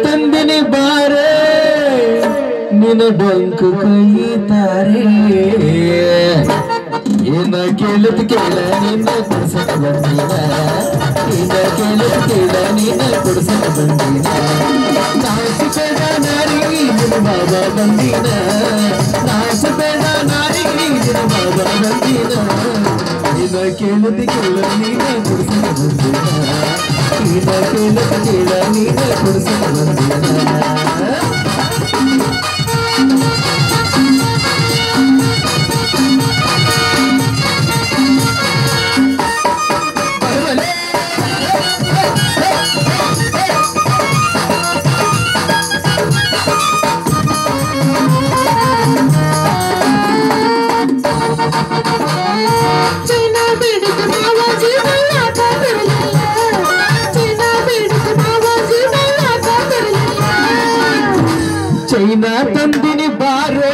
ತಂದಿನಿ ಬಾರೆ ನಿನ್ನ ಡೊಂಕು ಕೈತಾರೆ ಏನ ಕೇಳಿದ ಕೇಳ ನಿನ್ನ ಕುಡ್ಸಕ ಬಂದಿನ ಏನ ಕೇಳಿದ ಕೇಳ ನಿನ್ನ ಕುಡ್ಸಕ ಬಂದಿನ ನಾಚಿಬೇಡ ನಾರಿ ನಿನ್ನ ಬಾಬಾ ಬಂದಿನ ನಾಚಬೇಡ ನಾರಿ ನಿನ್ನ ಬಾಬಾ ಬಂದಿನ ನಿನ್ನ ಕೇಳಿದ ಕೇಳ ನೀನ ಕುಡ್ಸಕ ಬಂದಿನ ನಿನ್ನ ಕೇಳಿದ ಕೇಳ ನೀನ ಕುಡ್ಸಕ ಬಂದಿನ ಚೈನಾ ಬೇಡಿಕೆ ಮಾವಾಜಿ ಮಲ್ಲಾಟ ಬರಲಿಲ್ಲ ಚೈನಾ ಬೇಡಿಕೆ ಮಾವಾಜಿ ಮಲ್ಲಾಟ ಬರಲಿಲ್ಲ ಚೈನಾ ತಂದಿನಿ ಬಾರೋ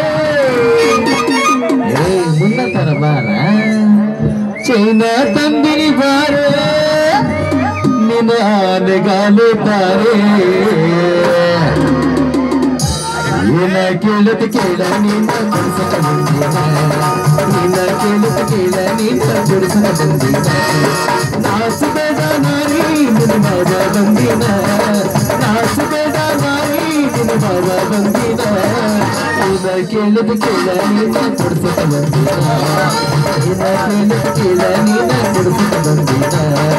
ಏ ಮುನ್ನ ತರ ಬಾರ ಚೈನಾ ತಂದಿನಿ ಬಾರೋ ನಿನ್ನ ಆನೆಗಾಲು ತಾರೆ ಏನ ಕೇಳದ ಕೇಳ ನಿನ್ನ ಕುಡಿಸಕ ಬಂದಿನ ನಿನ್ನ ಕೇಳದ ಕೇಳ ನಿನ್ನ ಕುಡಿಸಕ ಬಂದಿನ ನಾಚಬೇಡ ನಾರಿ ನಿನ್ನ ಬಾಬಾ ಬಂದಿನ ನಾಚಬೇಡ ನಾರಿ ನಿನ್ನ ಬಾಬಾ ಬಂದಿನ ನಿನ್ನ ಕೇಳದ ಕೇಳ ನಿನ್ನ ಕುಡಿಸಕ ಬಂದಿನ ನಿನ್ನ ಕೇಳದ ಕೇಳ ನಿನ್ನ ಕುಡಿಸಕ ಬಂದಿನ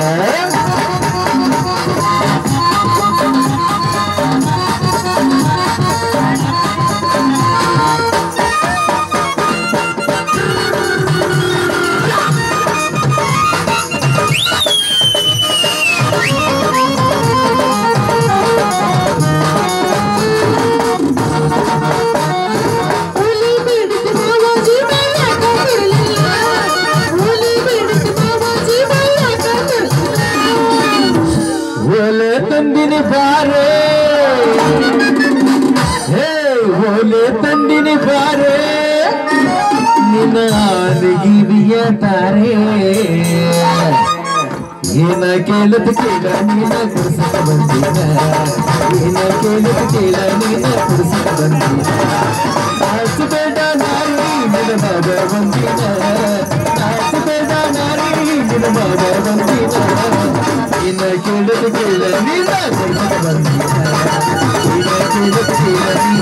ಹುಲಿ ಬೇಡಿಕೆ ಮಾವಾಜಿ ಮಲ್ಲಾಟ ಬರಲಿಲ್ಲ ಹುಲಿ ಬೇಡಿಕೆ ಮಾವಾಜಿ ಮಲ್ಲಾಟ ಬರಲಿಲ್ಲ ಒಲೆ ತಂದಿನಿ ಬಾರೆ ಹೇ ಒಲೆ ತಂದಿನಿ ಬಾರೆ ನಿನ್ನ ಆದಿಗಿರಿಯ ತಾರೆ ಏನ ಕೇಳದ ಕೇಳ ನೀನ ಕುಡಿಸಕ ಬಂದಿನ ಏನ ಕೇಳದ ಕೇಳ ನೀನ ಕುಡಿಸಕ ಬಂದಿನ ನಾಚಬೇಡ ನಾರಿ ನಿನ್ನ ಮಗ ಬಂದಿನ ನಾಚಬೇಡ ನಾರಿ ನಿನ್ನ ಮಗ ಬಂದಿನ ಇನ್ನ ಕೇಳದ ಕೇಳ ನೀನ ಕುಡಿಸಕ ಬಂದಿನ ಇನ್ನ ಕೇಳದ ಕೇಳ ನೀನ